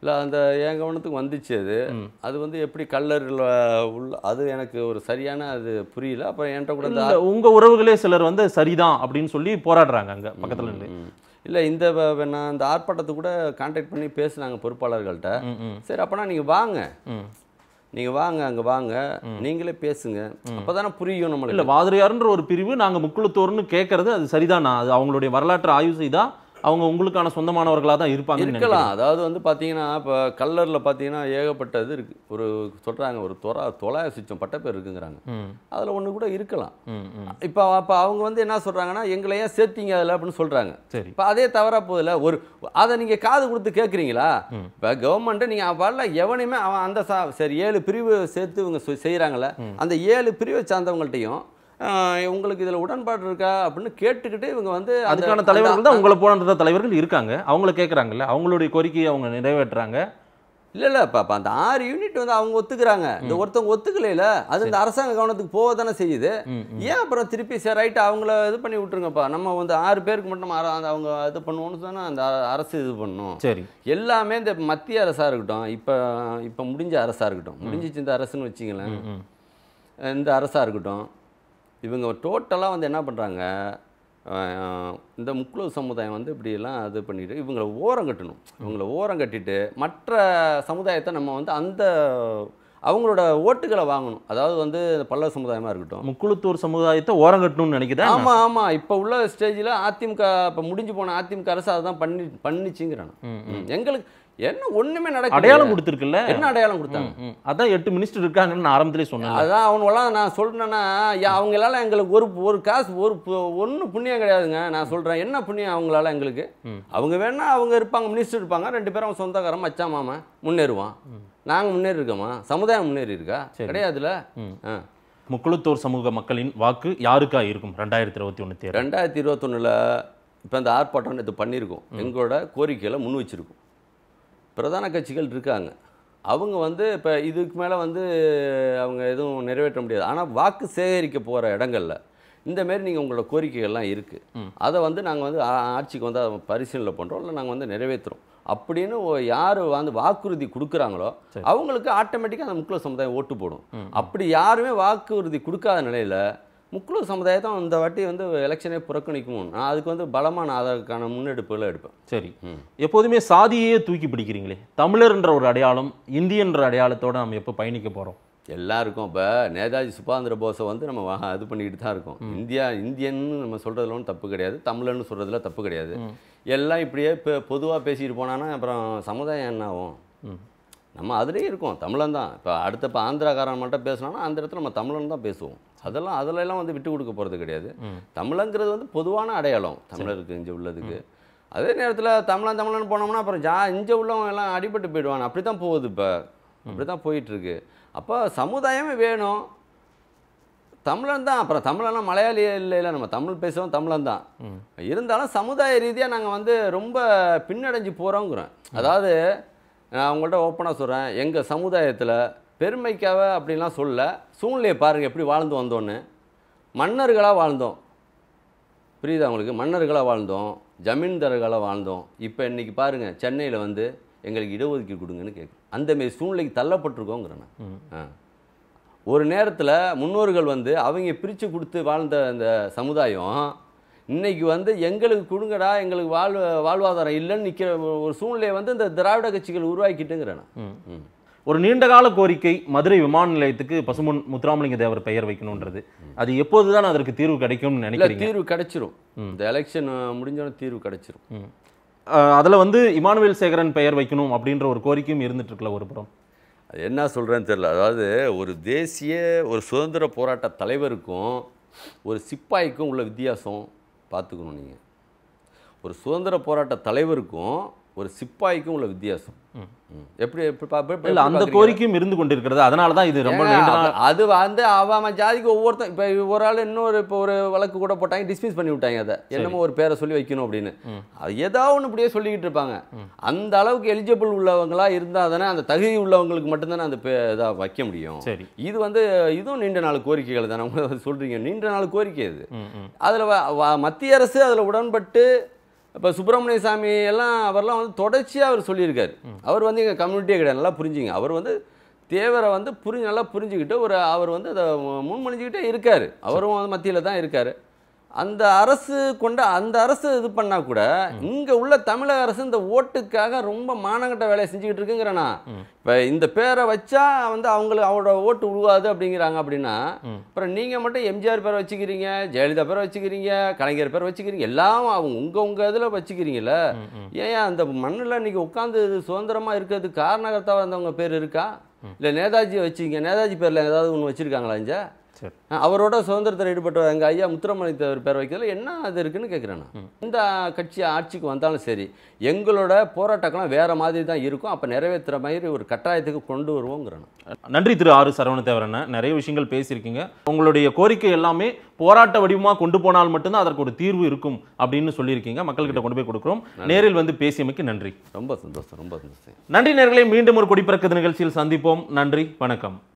இல்லை அந்த என் கவனத்துக்கு வந்துச்சு அது அது வந்து எப்படி கல்லறில் உள்ள அது எனக்கு ஒரு சரியான அது புரியல அப்புறம் என்கிட்ட கூட இந்த இல்ல, உங்க உறவுகளே சிலர் வந்து சரிதான் அப்படின்னு சொல்லி போராடுறாங்க அங்க பக்கத்துல இருந்து இல்லை இந்த வ- வ- நான் இந்த ஆர்ப்பாட்டத்தை கூட கான்டாக்ட் பண்ணி பேசுனாங்க பொறுப்பாளர்கள்ட்ட ம், ம். சரி அப்போனா நீங்கள் வாங்க ம். நீங்கள் வாங்க அங்கே வாங்க நீங்களே பேசுங்க அப்போ புரியும் இல்ல நம்மளுக்கு வாதிரியார்ன்ற ஒரு பிரிவு நாங்க முக்குளத்தோர்னு கேட்கறது அது சரிதானா அது அவங்களுடைய வரலாற்று ஆய்வு செய்தா அவங்க உங்களுக்கான சொந்தமானவர்களா தான் இருப்பாங்க இருக்கலாம் அதாவது வந்து பார்த்தீங்கன்னா இப்போ கல்லரில் பார்த்தீங்கன்னா ஏகப்பட்ட இது இருக்குது ஒரு சொல்கிறாங்க ஒரு தொலா தொலாய சுச்சம் பட்டப்பேர் இருக்குங்கிறாங்க அதில் ஒன்று கூட இருக்கலாம் இப்போ அப்போ அவங்க வந்து என்ன சொல்கிறாங்கன்னா எங்களை ஏன் சேர்த்தீங்க அதில் அப்படின்னு சொல்கிறாங்க சரி இப்போ அதே தவறா போதில்ல ஒரு அதை நீங்கள் காது கொடுத்து கேட்குறீங்களா இப்போ கவர்மெண்ட்டு நீங்கள் வரல எவனையுமே அவன் அந்த சா சரி ஏழு பிரிவு சேர்த்து இவங்க செய்கிறாங்களே அந்த ஏழு பிரிவை சார்ந்தவங்கள்ட்டையும் ஆஹ், உங்களுக்கு இதில் உடன்பாடு இருக்கா அப்படின்னு கேட்டுக்கிட்டு இவங்க வந்து அந்த- அதுக்கான தலைவர்கள் அந்த- தான் உங்களை போன்ற தலைவர்கள் இருக்காங்க அவங்கள கேட்கறாங்கல்ல அவங்களுடைய கோரிக்கையை அவங்க நிறைவேற்றுறாங்க இல்ல இல்ல இப்ப அப்ப அந்த ஆறு யூனிட் வந்து அவங்க ஒத்துக்கிறாங்க இந்த ஒருத்தவங்க ஒத்துக்கலையில அது இந்த அரசாங்க கவனத்துக்கு போக தானே செய்யுது ஏன் அப்புறம் திருப்பி சரி ரைட் அவங்கள இது பண்ணி விட்டுருங்கப்பா நம்ம வந்து ஆறு பேருக்கு மட்டும் அர- அந்த அவங்க இது பண்ணுவோம்னு சொன்னா அந்த அ- அரசு இது பண்ணும் சரி எல்லாமே இந்த மத்திய அரசா இருக்கட்டும் இப்ப இப்ப முடிஞ்ச அரசா இருக்கட்டும் முடிஞ்சிச்சு இந்த அரசுன்னு வச்சிங்களேன் இந்த அரசா இருக்கட்டும் இவங்க டோட்டலாக வந்து என்ன பண்ணுறாங்க இந்த முக்குளு சமுதாயம் வந்து இப்படியெல்லாம் இது பண்ணிட்டு இவங்களை ஓரம் கட்டணும் இவங்களை ஓரம் கட்டிட்டு மற்ற சமுதாயத்தை நம்ம வந்து அந்த அவங்களோட ஓட்டுகளை வாங்கணும் அதாவது வந்து பல்லவ சமுதாயமாக இருக்கட்டும் முக்குளத்தூர் சமுதாயத்தை ஓரங்கட்டணும்னு நினைக்கிறேன் ஆமா ஆமா இப்போ உள்ள ஸ்டேஜில் அதிமுக இப்போ முடிஞ்சு போன அதிமுக அரசு அதை தான் பண்ணி பண்ணிச்சுங்கிறான் எங்களுக்கு என்ன ஒண்ணுமே நடக்கல அடையாளம் கொடுத்துருக்குல்ல என்ன அடையாளம் கொடுத்தாங்க ம், ம். அதான் எட்டு மினிஸ்டர் இருக்காங்கன்னு நான் ஆரம்பத்திலே சொன்னேன் அதான் அவனெல்லாம் நான் சொல்றேன்னா யா- அவங்களால எங்களுக்கு ஒரு ஒரு காசு ஒரு ஒன்றும் புண்ணியம் கிடையாதுங்க நான் சொல்றேன் என்ன புண்ணியம் அவங்களால எங்களுக்கு அவங்க வேணா அவங்க இருப்பாங்க மினிஸ்டர் இருப்பாங்க ரெண்டு பேரும் அவங்க சொந்தக்காரன் மச்சான் மாமன் முன்னேறுவான் நாங்க முன்னேறி இருக்கோமா சமுதாயம் முன்னேறி இருக்கா கிடையாதுல ஆ. முக்குளத்தூர் சமூக மக்களின் வாக்கு யாருக்கா இருக்கும் ரெண்டாயிரத்தி இருபத்தி ஒன்று தேர்தல் ரெண்டாயிரத்தி இருபத்தொன்னுல இப்போ இந்த ஆர்ப்பாட்டம் இது பண்ணியிருக்கோம் எங்களோட கோரிக்கைகளை முன் வச்சிருக்கோம் பிரதான கட்சிகள் இருக்காங்க அவங்க வந்து இப்போ இதுக்கு மேலே வந்து அவங்க எதுவும் நிறைவேற்ற முடியாது ஆனால் வாக்கு சேகரிக்க போகிற இடங்கள்ல இந்த மாரி நீங்கள் உங்களோட கோரிக்கைகள்லாம் இருக்குது அதை வந்து நாங்கள் வந்து ஆ- ஆட்சிக்கு வந்து அதை பரிசீலனை பண்ணுறோம் இல்லை நாங்கள் வந்து நிறைவேற்றுறோம் அப்படின்னு யார் வந்து வாக்குறுதி கொடுக்குறாங்களோ அவங்களுக்கு ஆட்டோமேட்டிக்காக அந்த முக்குல சமுதாயம் ஓட்டு போடும் அப்படி யாருமே வாக்குறுதி கொடுக்காத நிலையில் முக்குளூர் சமுதாயத்தை இந்த வாட்டி வந்து எலெக்ஷனே புறக்கணிக்கும் நான் அதுக்கு வந்து பலமாக நான் அதற்கான முன்னெடுப்புகளை எடுப்பேன் சரி எப்போதுமே சாதியையே தூக்கி பிடிக்கிறீங்களே தமிழர்ன்ற ஒரு அடையாளம் இந்தியன்ற அடையாளத்தோட நம்ம எப்போ பயணிக்க போறோம் எல்லாருக்கும் இப்போ நேதாஜி சுபாந்திர போஸை வந்து நம்ம வா- இது பண்ணிக்கிட்டு தான் இருக்கோம் இந்தியா இந்தியன்னு நம்ம சொல்கிறதுல ஒன்றும் தப்பு கிடையாது தமிழன்னு சொல்கிறதுல தப்பு கிடையாது எல்லாம் இப்படியே இப்போ பொதுவாக பேசிட்டு போனான்னா அப்புறம் சமுதாயம் என்ன ஆகும் நம்ம அதுலேயே இருக்கோம் தமிழன் தான் இப்போ அடுத்த இப்போ ஆந்திராக்காரன் மட்டும் பேசினோன்னா அந்த இடத்துல நம்ம தமிழன் தான் பேசுவோம் அதெல்லாம் அதுல எல்லாம் வந்து விட்டு கொடுக்க போகிறது கிடையாது தமிழங்கிறது வந்து பொதுவான அடையாளம் தமிழருக்கு இங்கே உள்ளதுக்கு அதே நேரத்தில் தமிழன் தமிழன் போனோம்னா அப்புறம் ஜா இங்கே உள்ளவங்க எல்லாம் அடிபட்டு போயிடுவாங்க அப்படி தான் போகுது இப்போ அப்படி தான் போயிட்டுருக்கு அப்போ சமுதாயமே வேணும் தமிழன் தான் அப்புறம் தமிழெல்லாம் மலையாளி இல்லை இல்லை நம்ம தமிழ் பேசுவோம் தமிழன் தான் இருந்தாலும் சமுதாய ரீதியாக நாங்கள் வந்து ரொம்ப பின்னடைஞ்சு போகிறோங்கிறோம் அதாவது நான் உங்கள்கிட்ட ஓப்பனாக சொல்கிறேன் எங்கள் சமுதாயத்தில் பெருமைக்காக அப்படின்லாம் சொல்ல சூழ்நிலையை பாருங்கள் எப்படி வாழ்ந்து வந்தோன்னு மன்னர்களாக வாழ்ந்தோம் புரியுதா உங்களுக்கு மன்னர்களாக வாழ்ந்தோம் ஜமீன்தார்களாக வாழ்ந்தோம் இப்போ இன்னைக்கு பாருங்கள் சென்னையில் வந்து எங்களுக்கு இடஒதுக்கீடு கொடுங்கன்னு கேட்கு அந்தமாரி சூழ்நிலைக்கு தள்ளப்பட்டிருக்கோங்கிறேன் நான். ஆ ஒரு நேரத்தில் முன்னோர்கள் வந்து அவங்க பிரித்து கொடுத்து வாழ்ந்த அந்த சமுதாயம் இன்னைக்கு வந்து எங்களுக்கு கொடுங்கடா எங்களுக்கு வாழ் வாழ்வாதாரம் இல்லைன்னு நிற்கிற ஒரு சூழ்நிலையை வந்து இந்த திராவிட கட்சிகள் உருவாக்கிட்டுங்கிறேன் நான். ம். ஒரு நீண்டகால கோரிக்கை மதுரை விமான நிலையத்துக்கு பசுமன் முத்துராமலிங்க தேவர் பெயர் வைக்கணுன்றது அது எப்போதுதான் அதற்கு தீர்வு கிடைக்கும்னு இல்லை நினைக்கிறீங்க தீர்வு கிடைச்சிரும் இந்த எலெக்ஷன் முடிஞ்சோடனே தீர்வு கிடைச்சிரும் அஹ் அதுல வந்து இமானுவேல் சேகரன் பெயர் வைக்கணும் அப்படின்ற ஒரு கோரிக்கையும் இருந்துட்டு இருக்குல்ல ஒரு புறம் அது என்ன சொல்கிறேன்னு தெரியல அதாவது ஒரு தேசிய ஒரு சுதந்திர போராட்ட தலைவருக்கும் ஒரு சிப்பாய்க்கும் உள்ள வித்தியாசம் பார்த்துக்கணும் நீங்கள் ஒரு சுதந்திர போராட்ட தலைவருக்கும் ஒரு சிப்பாய்க்கும் உள்ள வித்தியாசம் ம். எப்படி எப்படி பா- எப்படி- இல்ல எப்படி அந்த பார்க்கறீங்க? கோரிக்கையும் இருந்து கொண்டிருக்கிறது அதனால தான் இது ரொம்ப ஏங்க, நீண்ட நாள் அது- அது வந்து அவன் ஜாதிக்கு ஒவ்வொருத்தன் இப்போ ஒரு ஆள் இன்னொரு இப்போ ஒரு வழக்கு கூட போட்டாங்க டிஸ்மிஸ் பண்ணி விட்டாங்க அதை என்னமோ ஒரு பேரை சொல்லி வைக்கணும் அப்படின்னு அது ஏதாவது ஒன்று இப்படியே சொல்லிக்கிட்டு இருப்பாங்க அந்த அளவுக்கு எலிஜிபிள் உள்ளவங்களா இருந்தால் தானே அந்த தகுதி உள்ளவங்களுக்கு மட்டும்தானே அந்த பே இதாக வைக்க முடியும் சரி இது வந்து இதுவும் நீண்ட நாள் கோரிக்கைகள் தானே உங்களை சொல்கிறீங்க நீண்ட நாள் கோரிக்கை இது ம், ம். அதில் மத்திய அரசு அதில் உடன்பட்டு இப்போ சுப்பிரமணிய சாமி எல்லாம் அவர்லாம் வந்து தொடர்ச்சியாக அவர் சொல்லியிருக்காரு அவர் வந்து எங்கள் கம்யூனிட்டியே கிடையாது நல்லா புரிஞ்சுங்க அவர் வந்து தேவரை வந்து புரிஞ்சு நல்லா புரிஞ்சுக்கிட்டு ஒரு அவர் வந்து அதை முன்மொழிஞ்சுக்கிட்டே இருக்கார் அவரும் வந்து மத்தியில் தான் இருக்கார் அந்த அரசு கொண்ட அந்த அரசு இது பண்ணா கூட இங்க உள்ள தமிழக அரசு இந்த ஓட்டுக்காக ரொம்ப மானங்கட்ட வேலையை செஞ்சுக்கிட்டு இருக்குங்கிறேனா இப்ப இந்த பேரை வச்சா வந்து அவங்களுக்கு அவரோட ஓட்டு உழுவாது அப்படிங்கிறாங்க அப்படின்னா அப்புறம் நீங்க மட்டும் எம்ஜிஆர் பேரை வச்சுக்கிறீங்க ஜெயலலிதா பேரை வச்சுக்கிறீங்க கலைஞர் பேரை வச்சுக்கிறீங்க எல்லாம் அவங்க உங்க உங்க இதுல வச்சுக்கிறீங்கல்ல ஏன் அந்த மண்ணில் இன்னைக்கு உட்காந்து சுதந்திரமா இருக்கிறதுக்கு காரணகர்த்தாவா இருந்தவங்க பேர் இருக்கா இல்ல நேதாஜி வச்சுங்க நேதாஜி பேர்ல ஏதாவது ஒன்று வச்சிருக்காங்களா இங்க சரி ஆ, அவரோட சுதந்திரத்தில் ஈடுபட்ட எங்கள் ஐயா முத்துரமணி தேவர் பேர் வைக்கிறதுல என்ன அது இருக்குன்னு கேட்குறேன் நான் இந்த கட்சி ஆட்சிக்கு வந்தாலும் சரி எங்களோட போராட்டங்கள்லாம் வேற மாதிரி தான் இருக்கும் அப்போ நிறைவேற்றுற மாதிரி ஒரு கட்டாயத்துக்கு கொண்டு வருவோங்கிறேன் நான். நன்றி திரு ஆறு சரவணதேவரண்ண நிறைய விஷயங்கள் பேசியிருக்கீங்க உங்களுடைய கோரிக்கை எல்லாமே போராட்ட வடிவமாக கொண்டு போனால் மட்டும்தான் அதற்கு ஒரு தீர்வு இருக்கும் அப்படின்னு சொல்லியிருக்கீங்க மக்கள்கிட்ட கொண்டு போய் கொடுக்குறோம் நேரில் வந்து பேசியமைக்கு நன்றி ரொம்ப சந்தோஷம் ரொம்ப சந்தோஷம் நன்றி நேர்களை மீண்டும் ஒரு குடிப்பிறக்குது நிகழ்ச்சியில் சந்திப்போம் நன்றி வணக்கம்